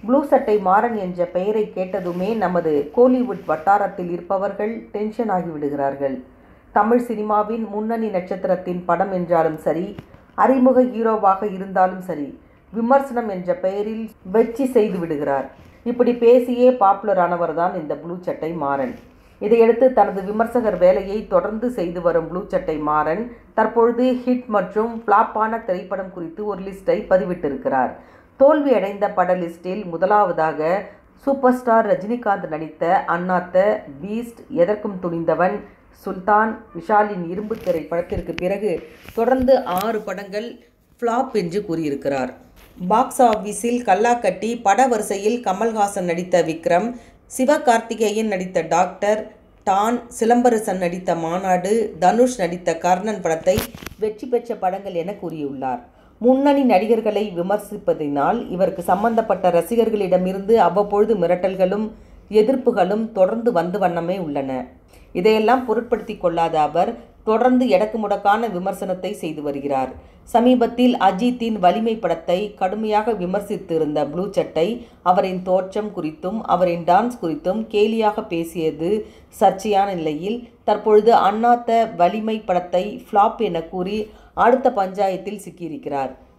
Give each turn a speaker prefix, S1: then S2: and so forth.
S1: blue சட்டை மாறன் என்ற பெயரை கேட்டதுமே நமது கோலிவுட் வட்டாரத்தில் இருப்பவர்கள் டென்ஷன் ஆகிவிடுகிறார்கள் தமிழ் சினிமாவின் முன்னணி நட்சத்திரத்தின் படம் என்றாலும் சரி அறிமுக ஹீரோவாக இருந்தாலும் சரி விமர்சனம் என்ற பெயரில் வெற்றி செய்து விடுகிறார் இப்படி பேசியே பாப்புலர் ஆனவர் தான் இந்த ப்ளூ சட்டை மாறன் இதையடுத்து தனது விமர்சகர் வேலையை தொடர்ந்து செய்து வரும் ப்ளூ சட்டை மாறன் தற்பொழுது ஹிட் மற்றும் ஃப்ளாப்பான திரைப்படம் குறித்து ஒரு லிஸ்டை பதிவிட்டிருக்கிறார் தோல்வி அடைந்த பட லிஸ்டில் முதலாவதாக சூப்பர் ஸ்டார் ரஜினிகாந்த் நடித்த அண்ணாத்த பீஸ்ட் எதற்கும் துணிந்தவன் சுல்தான் விஷாலின் இரும்பு திரை படத்திற்கு பிறகு தொடர்ந்து ஆறு படங்கள் ஃப்ளாப் என்று கூறியிருக்கிறார் பாக்ஸ் ஆபீஸில் கல்லாக்கட்டி பட வரிசையில் கமல்ஹாசன் நடித்த விக்ரம் சிவகார்த்திகேயன் நடித்த டாக்டர் டான் சிலம்பரசன் நடித்த மாநாடு தனுஷ் நடித்த கர்ணன் படத்தை வெற்றி பெற்ற படங்கள் என கூறியுள்ளார் முன்னணி நடிகர்களை விமர்சிப்பதினால் இவருக்கு சம்பந்தப்பட்ட ரசிகர்களிடமிருந்து அவ்வப்பொழுது மிரட்டல்களும் எதிர்ப்புகளும் தொடர்ந்து வந்து வண்ணமே உள்ளன இதையெல்லாம் பொருட்படுத்தி கொள்ளாத அவர் தொடர்ந்து எடக்கு முடக்கான விமர்சனத்தை செய்து வருகிறார் சமீபத்தில் அஜித்தின் வலிமை படத்தை கடுமையாக விமர்சித்திருந்த ப்ளூ சட்டை அவரின் தோற்றம் குறித்தும் அவரின் டான்ஸ் குறித்தும் கேலியாக பேசியது சர்ச்சையான நிலையில் தற்பொழுது அண்ணாத்த வலிமை படத்தை ஃப்ளாப் என கூறி அடுத்த பஞ்சாயத்தில் சிக்கியிருக்கிறார்